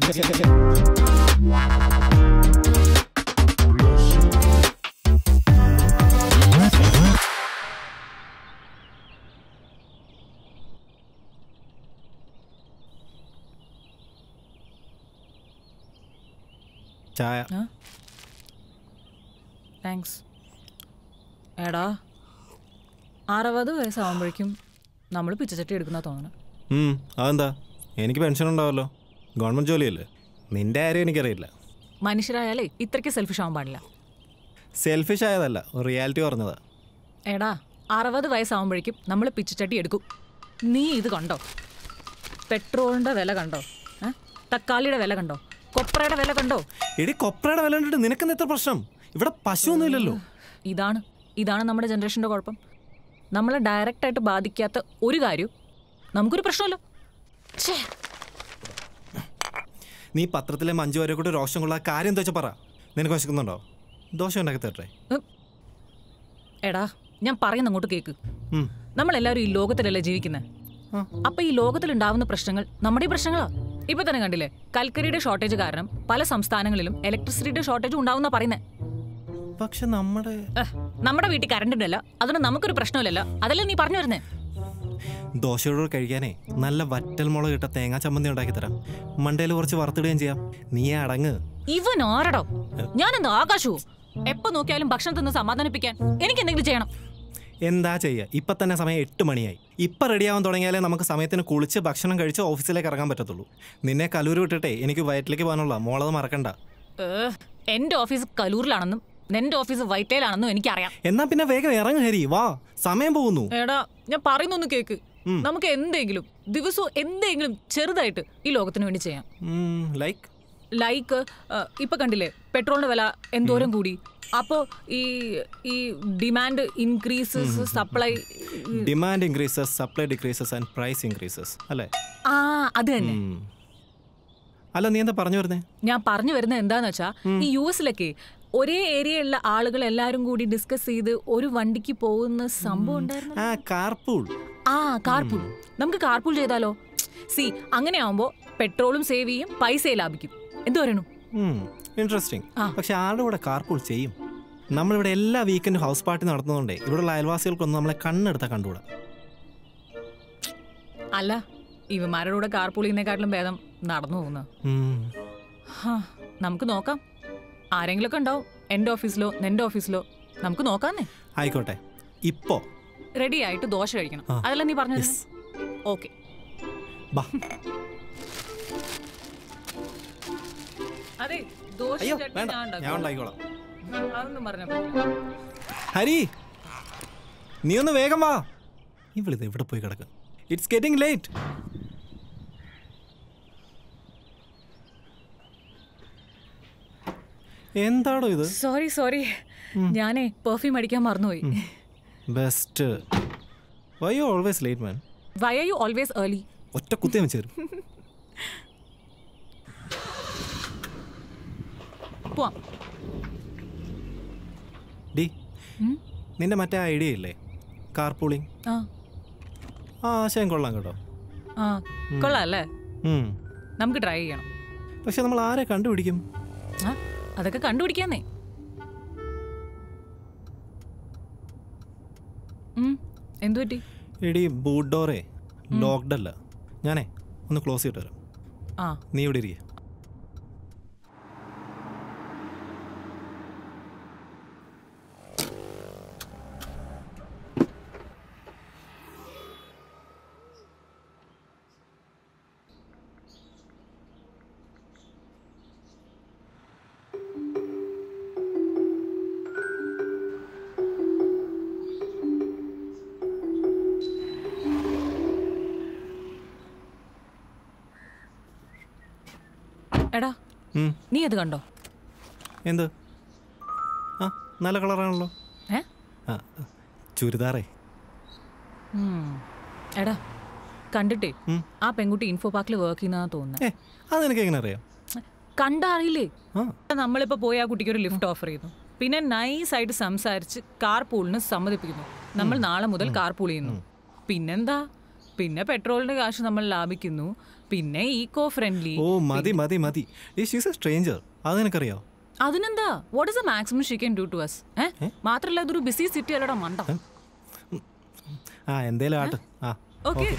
ചായ താങ്ക്സ് എടാ അറുപത് വയസ്സാവുമ്പോഴേക്കും നമ്മൾ പിച്ചച്ചട്ടി എടുക്കുന്ന തോന്നണം ഉം, അതെന്താ എനിക്ക് പെൻഷൻ ഉണ്ടാവല്ലോ ഗവൺമെൻറ് ജോലിയല്ലേ നിന്റെ കാര്യം എനിക്കറിയില്ല മനുഷ്യരായാലേ ഇത്രയ്ക്ക് സെൽഫിഷ് ആവാൻ പാടില്ല സെൽഫിഷ് ആയതല്ല റിയാലിറ്റി പറഞ്ഞതാ എടാ അറുപത് വയസ്സാവുമ്പോഴേക്കും നമ്മൾ പിച്ചച്ചട്ടി എടുക്കും നീ ഇത് കണ്ടോ പെട്രോളിൻ്റെ വില കണ്ടോ ഏ? തക്കാളിയുടെ വില കണ്ടോ കൊപ്രയുടെ വില കണ്ടോ എടി കൊപ്രയുടെ വില കണ്ടിട്ട് നിനക്കെന്താ ഇത്ര പ്രശ്നം ഇവിടെ പശുവൊന്നും ഇല്ലല്ലോ ഇതാണ് ഇതാണ് നമ്മുടെ ജനറേഷൻ്റെ കുഴപ്പം നമ്മളെ ഡയറക്റ്റായിട്ട് ബാധിക്കാത്ത ഒരു കാര്യവും നമുക്കൊരു പ്രശ്നമല്ല ഛേ നീ പത്രത്തിലെ മഞ്ജു വരെ കൂടി രോഷം കൊള്ള കാര്യം എന്താ വെച്ചാൽ പറ നിനക്ക് വശക്കുന്നുണ്ടോ ദോശ ഉണ്ടാക്കി തരട്ടെ ഉം. എടാ ഞാൻ പറയുന്ന അങ്ങോട്ട് കേക്ക് ഉം. നമ്മളെല്ലാവരും ഈ ലോകത്തിലല്ലേ ജീവിക്കുന്നത് അപ്പൊ ഈ ലോകത്തിൽ ഉണ്ടാവുന്ന പ്രശ്നങ്ങൾ നമ്മുടെ ഈ പ്രശ്നങ്ങളാ ഇപ്പൊ തന്നെ കണ്ടില്ലേ കൽക്കരിയുടെ ഷോർട്ടേജ് കാരണം പല സംസ്ഥാനങ്ങളിലും ഇലക്ട്രിസിറ്റിയുടെ ഷോർട്ടേജ് ഉണ്ടാവുന്ന പറയുന്നത് പക്ഷെ നമ്മുടെ നമ്മുടെ വീട്ടിൽ കറണ്ട് ഉണ്ടല്ല അതുകൊണ്ട് നമുക്കൊരു പ്രശ്നമില്ലല്ലോ അതല്ലേ നീ പറഞ്ഞു വരുന്നേ ദോശയോട് കഴിക്കാനേ നല്ല വറ്റൽ മുളക് ഇട്ട തേങ്ങാ ചമ്മന്തി ഉണ്ടാക്കി തരാം മണ്ടയിൽ കുറച്ച് വറുത്തിടുകയും ചെയ്യാം നീ അടങ്ങ് ഇവൻ ആരടോ ഞാനെന്താ ആകാശവും എപ്പോ നോക്കിയാലും ഭക്ഷണം തിന്ന് സമാധാനിപ്പിക്കാൻ എനിക്ക് എന്തെങ്കിലും ചെയ്യണം എന്താ ചെയ്യുക ഇപ്പം തന്നെ സമയം എട്ട് മണിയായി ഇപ്പം റെഡിയാവാൻ തുടങ്ങിയാലേ നമുക്ക് സമയത്തിന് കുളിച്ച് ഭക്ഷണം കഴിച്ച് ഓഫീസിലേക്ക് ഇറങ്ങാൻ പറ്റത്തുള്ളൂ നിന്നെ കലൂര് വിട്ടിട്ടേ എനിക്ക് വയറ്റിലേക്ക് പോകാനുള്ള മോളത് മറക്കണ്ട ഏഹ്, എന്റെ ഓഫീസ് കലൂരിലാണെന്നും നിന്റെ ഓഫീസ് വൈറ്റയിലാണെന്നും എനിക്കറിയാം എന്നാ പിന്നെ വേഗം ഇറങ്ങ് ഹരി വാ സമയം പോകുന്നു എടാ ഞാൻ പറയുന്നൊന്ന് കേക്ക് നമുക്ക് എന്തെങ്കിലും ദിവസവും എന്തെങ്കിലും ചെറുതായിട്ട് ഈ ലോകത്തിന് വേണ്ടി ചെയ്യാം ലൈക്ക് ലൈക്ക് ഇപ്പൊ കണ്ടില്ലേ പെട്രോളിന്റെ വില എന്തോരം കൂടി അപ്പോ ഈ ഈ demand increases supply demand increases supply decreases and price increases അല്ലേ ആ അത് തന്നെ ഉം. അല്ല നീ എന്താ പറഞ്ഞു വരുന്നേ ഞാൻ പറഞ്ഞു വരുന്നത് എന്താന്ന് വെച്ചാ ഈ യു എസിലൊക്കെ ഒരേ ഏരിയയിലുള്ള ആളുകൾ എല്ലാരും കൂടി ഡിസ്കസ് ചെയ്ത് ഒരു വണ്ടിക്ക് പോകുന്ന സംഭവം ഉണ്ടായിരുന്നു ആ കാർപൂൾ ആ കാർപൂൾ നമുക്ക് കാർപൂൾ ചെയ്താലോ സി അങ്ങനെ ആവുമ്പോ പെട്രോളും സേവ് ചെയ്യും പൈസയും ലാഭിക്കും എന്ത് പറയണു ഇൻട്രസ്റ്റിംഗ് ആ. പക്ഷെ ആരുടെ കൂടെ കാർപൂൾ ചെയ്യും നമ്മളിവിടെ എല്ലാ വീക്കെൻഡും ഹൗസ് പാർട്ടി നടത്തുന്നതുകൊണ്ടേ ഇവിടെയുള്ള അയൽവാസികൾക്കൊന്നും നമ്മളെ കണ്ണെടുത്താൽ കണ്ടുകൂടാ അല്ല ഇവന്മാരുടെ കൂടെ കാർപൂൾ ചെയ്യുന്നേക്കാട്ടിലും ഭേദം നടന്നു പോകുന്ന ഉം. നമുക്ക് നോക്കാം ആരെങ്കിലുമൊക്കെ ഉണ്ടാവും എൻ്റെ ഓഫീസിലോ നിന്റെ ഓഫീസിലോ നമുക്ക് നോക്കാന്നേ ആയിക്കോട്ടെ ഇപ്പോ റെഡി ആയിട്ട് ദോശ കഴിക്കണം ആ. അതല്ല നീ പറഞ്ഞു Yes. ഓക്കെ ബാ അതെ ദോശ അയ്യോ ചട്നി വേണ്ട ഞാൻ ഞാൻ ഉണ്ടാക്കാം. ഉണ്ടാക്കിക്കോളാം അതൊന്നും പറഞ്ഞ ഹരി നീ ഒന്ന് വേഗം വാ ഇവളിത് എവിടെ പോയി കിടക്കുക ഇറ്റ്സ് ഗെറ്റിംഗ് ലേറ്റ് എന്താടോ ഇത് സോറി സോറി ഞാനേ പെർഫ്യൂം അടിക്കാൻ മറന്നുപോയി best why you always late man why are you always early ഒറ്റ കുത്തി വെച്ച് തരും പോവാം ഡി ഉം? നിന്റെ മറ്റേ ഐഡിയ ഇല്ലേ കാർ പൂളിങ് ആ ആ ആശയം കൊള്ളാം കേട്ടോ ആ കൊള്ളാം അല്ലേ ഉം. നമുക്ക് ട്രൈ ചെയ്യണം പക്ഷെ നമ്മൾ ആരെ കണ്ടുപിടിക്കും ആ അതൊക്കെ കണ്ടുപിടിക്കാന്നേ ഉം, എന്തു പറ്റി എടി ബൂട്ട് ഡോറേ ലോക്ക്ഡ് അല്ല ഞാനേ ഒന്ന് ക്ലോസ് ചെയ്തിട്ട് വരാം ആ നീ ഇവിടെ ഇരിക്കുക എടാ ഉം. നീ അത് കണ്ടോ എന്ത് ആ നല്ല കളറാണല്ലോ ഏ ആ ചുരിദാറേ ഉം. എടാ കണ്ടിട്ടേ ഉം. ആ പെൺകുട്ടി ഇൻഫോ പാർക്കിൽ വർക്ക് ചെയ്യുന്നതാ തോന്നുന്നത് ഏ അത് നിനക്ക് എങ്ങനെ അറിയാം കണ്ടറിയില്ലേ ആ നമ്മളിപ്പോ പോയി ആ കുട്ടിക്ക് ഒരു ലിഫ്റ്റ് ഓഫർ ചെയ്യുന്നു പിന്നെ നൈസ് ആയിട്ട് സംസാരിച്ച് കാർ പൂളിന് സമ്മതിപ്പിക്കുന്നു നമ്മൾ നാളെ മുതൽ കാർ പൂൾ ചെയ്യുന്നു പിന്നെന്താ പിന്നെ പെട്രോളിന്റെ കാശ് നമ്മൾ ലാഭിക്കുന്നു പിന്നെ ഈക്കോ ഫ്രണ്ട്ലി ഓ മതി മതി മതി ഈ ഷീസ് എ സ്ട്രേഞ്ചർ അത് നിനക്കറിയോ അതിനെന്താ what is a maximum she can do to us ഏ മാത്രല്ല ഇതൊരു ബിസി സിറ്റി അല്ലടാ മണ്ട ആ എന്തേലും ആട്ട് ആ ഓക്കെ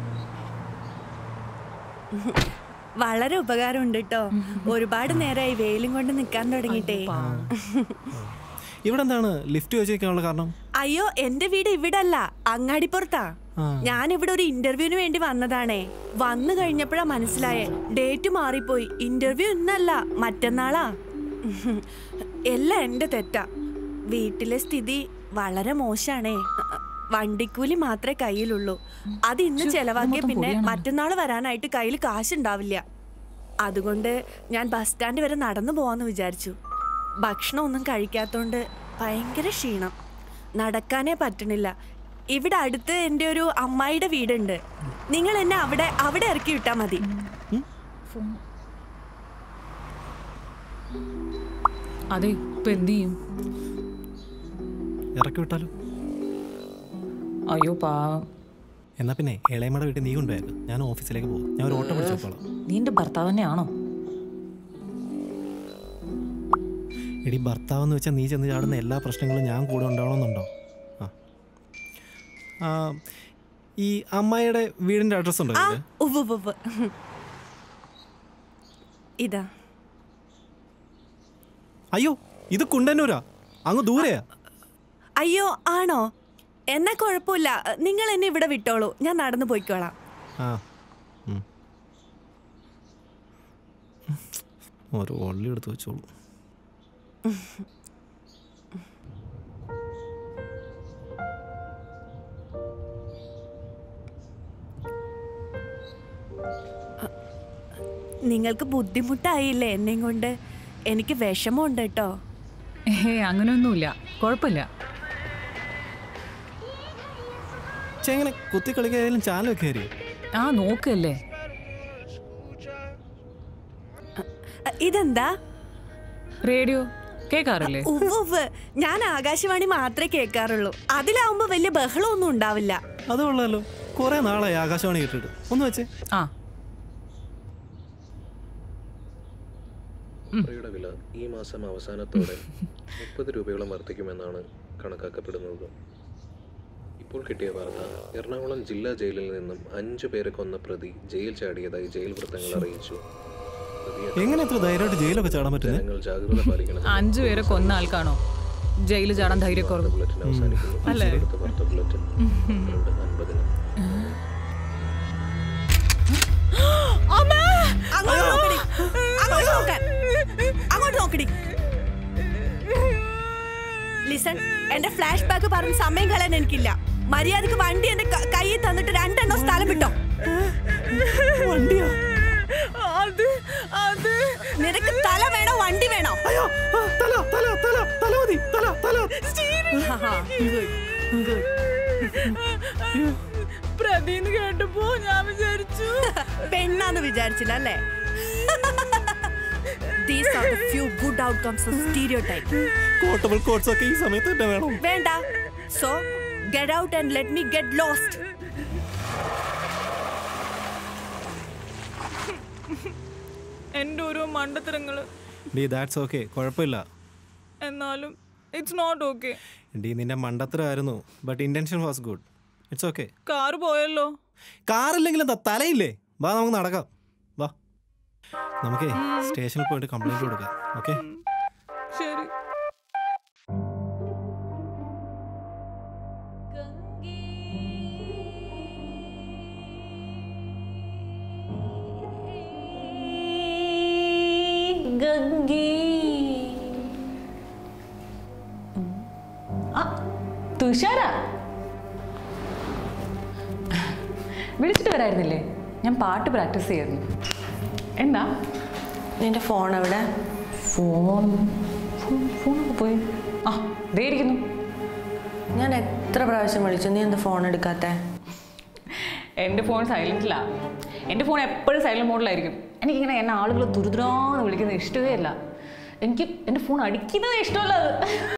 വളരെ ഉപകാരമുണ്ട് കേട്ടോ ഒരുപാട് നേരമായി വെയിലും കൊണ്ട് നിൽക്കാൻ തുടങ്ങിയിട്ടേ ഇവിടെ എന്താണ് ലിഫ്റ്റ് ചോദിക്കാനുള്ള കാരണം അയ്യോ എന്റെ വീട് ഇവിടെ അല്ല അങ്ങാടിപ്പുറത്താ ആ. ഞാൻ ഇവിടെ ഒരു ഇന്റർവ്യൂവിന് വേണ്ടി വന്നതാണേ വന്നു കഴിഞ്ഞപ്പോഴാ മനസ്സിലായേ ഡേറ്റ് മാറിപ്പോയി ഇന്റർവ്യൂ ഇന്നല്ല മറ്റന്നാളാ എല്ലാം എന്റെ തെറ്റാ വീട്ടിലെ സ്ഥിതി വളരെ മോശാണേ വണ്ടിക്കൂലി മാത്രമേ കയ്യിലുള്ളൂ അത് ഇന്ന് ചെലവാക്കിയ പിന്നെ മറ്റന്നാൾ വരാനായിട്ട് കയ്യിൽ കാശുണ്ടാവില്ല അതുകൊണ്ട് ഞാൻ ബസ് സ്റ്റാൻഡ് വരെ നടന്നു പോവാന്ന് വിചാരിച്ചു ഭക്ഷണം ഒന്നും കഴിക്കാത്തോണ്ട് ഭയങ്കര ക്ഷീണം നടക്കാനേ പറ്റണില്ല ഇവിടെ അടുത്ത് എൻ്റെ ഒരു അമ്മായിയുടെ വീടുണ്ട് നിങ്ങൾ എന്നെ അവിടെ അവിടെ ഇറക്കി വിട്ടാ മതി അതെ ഇപ്പൊ എന്ത് ചെയ്യും ഇറക്കി വിട്ടാലോ അയ്യോ പാവം എന്നാ പിന്നെ ഇളയമ്മയുടെ വീട്ടിൽ നീ കൊണ്ടുപോയേക്ക് ഞാൻ ഓഫീസിലേക്ക് പോകും ഞാൻ ഒരു ഓട്ടോ പിടിച്ചു വെക്കോളാം നീ എന്റെ ഭർത്താവ് തന്നെയാണോ എടി ഭർത്താവ് എന്ന് വെച്ചാൽ നീ ചെന്ന് ചാടുന്ന എല്ലാ പ്രശ്നങ്ങളും ഞാൻ കൂടെ ഉണ്ടാവണമെന്നുണ്ടോ ആ ആ, ഈ അമ്മായിയുടെ വീടിൻ്റെ അഡ്രസ്സ് ഉണ്ടോ ആ ഇതില്? ഉവ്വ് ഉവ്വ് ഉവ്വ്. ഇതാ അയ്യോ ഇത് കുണ്ടന്നൂരാ അങ്ങ് ദൂരെയാ അയ്യോ ആണോ എന്നാ കുഴപ്പമില്ല നിങ്ങൾ എന്നെ ഇവിടെ വിട്ടോളൂ ഞാൻ നടന്നു പോയിക്കോളാം ആ ഉം. ഒരു വള്ളി എടുത്ത് വെച്ചോളൂ നിങ്ങൾക്ക് ബുദ്ധിമുട്ടായില്ലേ എന്നെയും കൊണ്ട് എനിക്ക് വിഷമമുണ്ട് കേട്ടോ ഏ അങ്ങനെയൊന്നുമില്ല കുഴപ്പമില്ല പക്ഷെ എങ്ങനെ കുത്തി കളിക്കായാലും ചാനൽ കയറി ആ നോക്കല്ലേ അ, ഇതെന്താ റേഡിയോ കേൾക്കാറില്ലേ ഉവ്വ് ഉവ്വ് ഞാൻ ആകാശവാണി മാത്രമേ കേൾക്കാറുള്ളൂ അതിലാവുമ്പോ വലിയ ബഹളമൊന്നും ഉണ്ടാവില്ല അത് കൊള്ളാലോ കുറെ നാളായി ആകാശവാണി കേട്ടിട്ട് ഒന്ന് വെച്ചേ ആ കൊപ്രയുടെ വില ഈ മാസം അവസാനത്തോടെ മുപ്പത് രൂപയോളം വർദ്ധിക്കുമെന്നാണ് കണക്കാക്കപ്പെടുന്നത് ഇപ്പോൾ കിട്ടിയ വാർത്ത എറണാകുളം ജില്ലാ ജയിലിൽ നിന്നും അഞ്ചു പേരെ കൊന്ന പ്രതി ജയിൽ ചാടിയതായി ജയിൽ വൃത്തങ്ങൾ അറിയിച്ചു പ്രതിയെ എങ്ങനെ എത്ര ധൈര്യമായിട്ട് ജയിലൊക്കെ ചാടാൻ പറ്റുന്നത് ജനങ്ങൾ ജാഗ്രത പാലിക്കണം അഞ്ചു പേരെ കൊന്ന ആൾക്കാണോ ജയിലിൽ ചാടാൻ ധൈര്യക്കുറവ് ബുള്ളറ്റിൻ അവസാനിക്കുന്നു അല്ലേ? അടുത്ത വാർത്ത ബുള്ളറ്റിൻ പന്ത്രണ്ട് അൻപതിന് അങ്ങോട്ട് നോക്കടി അങ്ങോട്ട് നോക്കാൻ അങ്ങോട്ട് നോക്കടി ലിസൺ എന്റെ ഫ്ലാഷ് ബാക്ക് പറഞ്ഞ് സമയം കളയാൻ എനിക്കില്ല മര്യാദക്ക് വണ്ടി എന്റെ ക- കയ്യിൽ തന്നിട്ട് രണ്ടെണ്ണം സ്ഥലം വിട്ടോ വണ്ടിയാ അത് അത് നിനക്ക് തല വേണോ വണ്ടി വേണോ അയ്യോ ആ, തല തല തല തല മതി തല തല ഗുഡ് പ്രതിന്ന് കേട്ടപ്പോ ഞാൻ വിചാരിച്ചു പെണ്ണാന്ന് വിചാരിച്ചില്ല അല്ലേ These are the few good outcomes of stereotype. Quotable quotes ഒക്കെ ഈ സമയത്ത് തന്നെ വേണം വേണ്ട so get out and let me get lost എന്റെ ഓരോ മണ്ടത്തരങ്ങള് ഡി ദാറ്റ്സ് ഓക്കെ കുഴപ്പമില്ല എന്നാലും ഇറ്റ്സ് നോട്ട് ഓക്കെ ഡി നിന്റെ മണ്ടത്തരമായിരുന്നു but intention was good it's okay car പോയല്ലോ കാറില്ലെങ്കിലും എന്താ തലയില്ലേ വാ നമുക്ക് നടക്കാം വാ നമുക്കേ സ്റ്റേഷനിൽ പോയിട്ട് കംപ്ലൈൻറ്റ് കൊടുക്കാം ഓക്കെ ശരി തുഷാര വിളിച്ചിട്ട് വരായിരുന്നില്ലേ ഞാൻ പാട്ട് പ്രാക്ടീസ് ചെയ്യായിരുന്നു എന്താ നിന്റെ ഫോൺ എവിടെ ഫോൺ ഫോണൊക്കെ പോയി ആ ദേ ഇരിക്കുന്നു ഞാൻ എത്ര പ്രാവശ്യം വിളിച്ചു നീ എന്താ ഫോൺ എടുക്കാത്ത എൻ്റെ ഫോൺ സൈലൻറ്റിലാ എൻ്റെ ഫോൺ എപ്പോഴും സൈലന്റ് മോഡിലായിരിക്കും എനിക്കിങ്ങനെ എന്നെ ആളുകൾ തുരുതുരാന്ന് വിളിക്കുന്നത് ഇഷ്ടമേ അല്ല എനിക്ക് എൻ്റെ ഫോൺ അടിക്കുന്നത് ഇഷ്ടമല്ല അത്